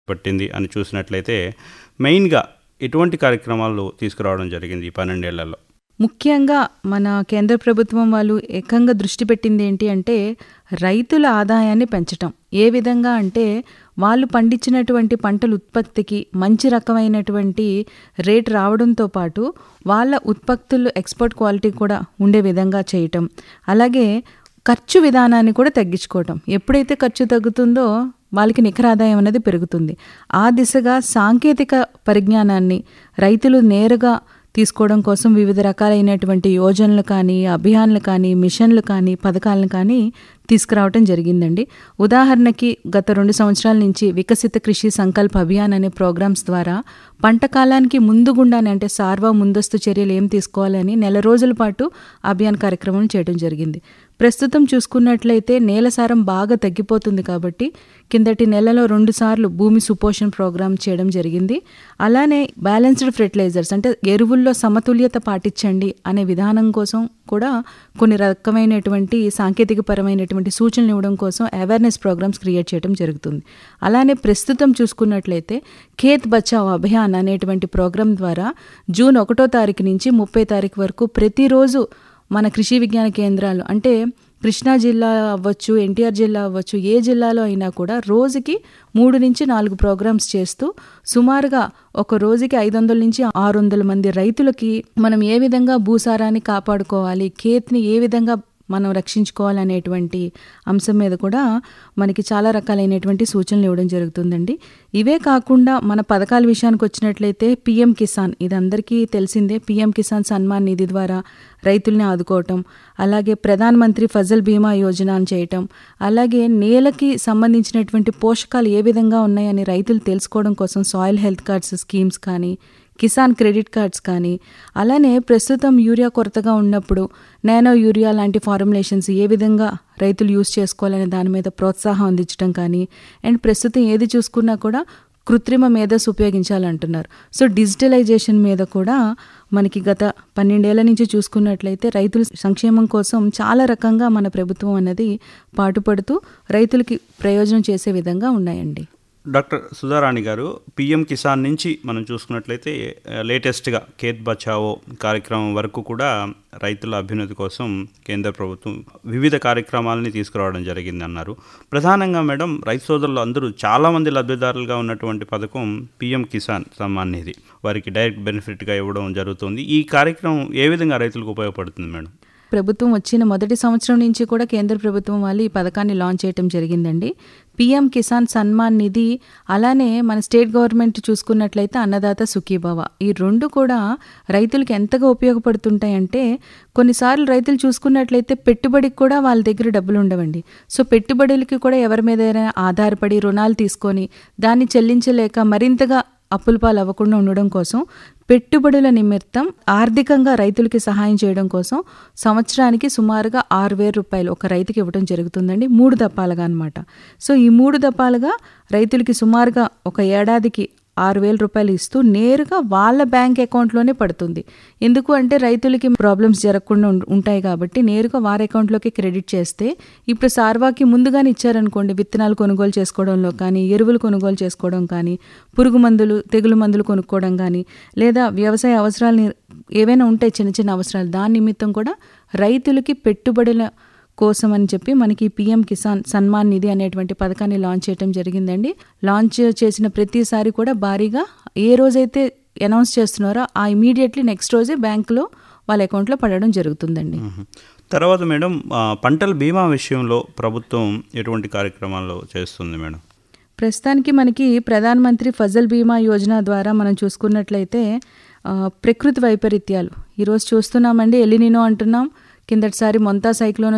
పట్టింది అని చూసినట్లయితే మెయిన్గా ఎటువంటి కార్యక్రమాలు తీసుకురావడం జరిగింది ఈ పన్నెండేళ్లలో ముఖ్యంగా మన కేంద్ర ప్రభుత్వం వాళ్ళు ఏకంగా దృష్టి పెట్టింది ఏంటి అంటే రైతుల ఆదాయాన్ని పెంచటం ఏ విధంగా అంటే వాళ్ళు పండించినటువంటి పంటల ఉత్పత్తికి మంచి రకమైనటువంటి రేట్ రావడంతో పాటు వాళ్ళ ఉత్పత్తులు ఎక్స్పోర్ట్ క్వాలిటీ కూడా ఉండే విధంగా చేయటం అలాగే ఖర్చు విధానాన్ని కూడా తగ్గించుకోవటం ఎప్పుడైతే ఖర్చు తగ్గుతుందో వాళ్ళకి నికర ఆదాయం అనేది పెరుగుతుంది ఆ దిశగా సాంకేతిక పరిజ్ఞానాన్ని రైతులు నేరుగా తీసుకోవడం కోసం వివిధ రకాలైనటువంటి యోజనలు కానీ అభియాన్లు కానీ మిషన్లు కానీ పథకాలను కానీ తీసుకురావటం జరిగిందండి ఉదాహరణకి గత రెండు సంవత్సరాల నుంచి వికసిత కృషి సంకల్ప అభియాన్ అనే ప్రోగ్రామ్స్ ద్వారా పంట కాలానికి ముందు గుండానే అంటే సార్వ ముందస్తు చర్యలు ఏం తీసుకోవాలని నెల రోజుల పాటు అభియాన్ కార్యక్రమం చేయడం జరిగింది ప్రస్తుతం చూసుకున్నట్లయితే నేల సారం బాగా తగ్గిపోతుంది కాబట్టి కిందటి నెలలో రెండు సార్లు భూమి సుపోషణ ప్రోగ్రాం చేయడం జరిగింది అలానే బ్యాలెన్స్డ్ ఫెర్టిలైజర్స్ అంటే ఎరువుల్లో సమతుల్యత పాటించండి అనే విధానం కోసం కూడా కొన్ని రకమైనటువంటి సాంకేతిక పరమైనటువంటి సూచనలు ఇవ్వడం కోసం అవేర్నెస్ ప్రోగ్రామ్స్ క్రియేట్ చేయడం జరుగుతుంది అలానే ప్రస్తుతం చూసుకున్నట్లయితే ఖేత్ బచావ్ అభియాన్ అనేటువంటి ప్రోగ్రాం ద్వారా జూన్ ఒకటో తారీఖు నుంచి ముప్పై తారీఖు వరకు ప్రతిరోజు మన కృషి విజ్ఞాన కేంద్రాలు అంటే కృష్ణా జిల్లా అవ్వచ్చు ఎన్టీఆర్ జిల్లా అవ్వచ్చు ఏ జిల్లాలో అయినా కూడా రోజుకి మూడు నుంచి నాలుగు ప్రోగ్రామ్స్ చేస్తూ సుమారుగా ఒక రోజుకి ఐదు వందల నుంచి ఆరు వందల మంది రైతులకి మనం ఏ విధంగా భూసారాన్ని కాపాడుకోవాలి ఖేత్ని ఏ విధంగా మనం రక్షించుకోవాలనేటువంటి అంశం మీద కూడా మనకి చాలా రకాలైనటువంటి సూచనలు ఇవ్వడం జరుగుతుందండి ఇవే కాకుండా మన పథకాల విషయానికి వచ్చినట్లయితే పిఎం కిసాన్ ఇది అందరికీ తెలిసిందే పిఎం కిసాన్ సన్మాన్ నిధి ద్వారా రైతుల్ని ఆదుకోవటం అలాగే ప్రధాన మంత్రి ఫజల్ బీమా యోజన అని చేయటం అలాగే నేలకి సంబంధించినటువంటి పోషకాలు ఏ విధంగా ఉన్నాయని రైతులు తెలుసుకోవడం కోసం సాయిల్ హెల్త్ కార్డ్స్ స్కీమ్స్ కానీ కిసాన్ క్రెడిట్ కార్డ్స్ కానీ అలానే ప్రస్తుతం యూరియా కొరతగా ఉన్నప్పుడు నానో యూరియా లాంటి ఫార్ములేషన్స్ ఏ విధంగా రైతులు యూజ్ చేసుకోవాలనే దాని మీద ప్రోత్సాహం అందించడం కానీ అండ్ ప్రస్తుతం ఏది చూసుకున్నా కూడా కృత్రిమ మేధస్సు ఉపయోగించాలంటున్నారు సో డిజిటలైజేషన్ మీద కూడా మనకి గత పన్నెండేళ్ల నుంచి చూసుకున్నట్లయితే రైతుల సంక్షేమం కోసం చాలా రకంగా మన ప్రభుత్వం అన్నది పాటుపడుతూ రైతులకి ప్రయోజనం చేసే విధంగా ఉన్నాయండి డాక్టర్ సుధారాణి గారు పిఎం కిసాన్ నుంచి మనం చూసుకున్నట్లయితే లేటెస్ట్గా ఖేత్ బచావో కార్యక్రమం వరకు కూడా రైతుల అభ్యున్నతి కోసం కేంద్ర ప్రభుత్వం వివిధ కార్యక్రమాలని తీసుకురావడం జరిగింది అన్నారు ప్రధానంగా మేడం రైతు సోదరులు అందరూ చాలామంది లబ్ధిదారులుగా ఉన్నటువంటి పథకం పిఎం కిసాన్ సమ్మాన్ నిధి వారికి డైరెక్ట్ బెనిఫిట్గా ఇవ్వడం జరుగుతుంది ఈ కార్యక్రమం ఏ విధంగా రైతులకు ఉపయోగపడుతుంది మేడం ప్రభుత్వం వచ్చిన మొదటి సంవత్సరం నుంచి కూడా కేంద్ర ప్రభుత్వం వాళ్ళు ఈ పథకాన్ని లాంచ్ చేయడం జరిగిందండి పిఎం కిసాన్ సన్మాన్ నిధి అలానే మన స్టేట్ గవర్నమెంట్ చూసుకున్నట్లయితే అన్నదాత సుఖీభవ ఈ రెండు కూడా రైతులకు ఎంతగా ఉపయోగపడుతుంటాయంటే కొన్నిసార్లు రైతులు చూసుకున్నట్లయితే పెట్టుబడికి కూడా వాళ్ళ దగ్గర డబ్బులు ఉండవండి సో పెట్టుబడులకి కూడా ఎవరి మీద ఆధారపడి రుణాలు తీసుకొని దాన్ని చెల్లించలేక మరింతగా అప్పుల పాలు అవ్వకుండా ఉండడం కోసం పెట్టుబడుల నిమిత్తం ఆర్థికంగా రైతులకి సహాయం చేయడం కోసం సంవత్సరానికి సుమారుగా ఆరు వేల రూపాయలు ఒక రైతుకి ఇవ్వడం జరుగుతుందండి మూడు దప్పాలుగా అనమాట సో ఈ మూడు దప్పాలుగా రైతులకి సుమారుగా ఒక ఏడాదికి ఆరు వేల రూపాయలు ఇస్తూ నేరుగా వాళ్ళ బ్యాంక్ అకౌంట్లోనే పడుతుంది ఎందుకు అంటే రైతులకి ప్రాబ్లమ్స్ జరగకుండా ఉంటాయి కాబట్టి నేరుగా వారి అకౌంట్లోకి క్రెడిట్ చేస్తే ఇప్పుడు సార్వాకి ముందుగానే ఇచ్చారనుకోండి విత్తనాలు కొనుగోలు చేసుకోవడంలో కానీ ఎరువులు కొనుగోలు చేసుకోవడం కానీ పురుగు మందులు తెగులు మందులు కొనుక్కోవడం కానీ లేదా వ్యవసాయ అవసరాలని ఏవైనా ఉంటాయి చిన్న చిన్న అవసరాలు దాని నిమిత్తం కూడా రైతులకి పెట్టుబడుల కోసం అని చెప్పి మనకి పిఎం కిసాన్ సన్మాన్ నిధి అనేటువంటి పథకాన్ని లాంచ్ చేయడం జరిగిందండి లాంచ్ చేసిన ప్రతిసారి కూడా భారీగా ఏ రోజైతే అనౌన్స్ చేస్తున్నారో ఆ ఇమీడియట్లీ నెక్స్ట్ రోజే బ్యాంకులో వాళ్ళ అకౌంట్లో పడడం జరుగుతుందండి తర్వాత మేడం పంటల బీమా విషయంలో ప్రభుత్వం ఎటువంటి కార్యక్రమాలు చేస్తుంది మేడం ప్రస్తుతానికి మనకి ప్రధానమంత్రి ఫజల్ బీమా యోజన ద్వారా మనం చూసుకున్నట్లయితే ప్రకృతి వైపరీత్యాలు ఈరోజు చూస్తున్నామండి ఎలినినో అంటున్నాం కిందటిసారి మొంతా సైక్లోన్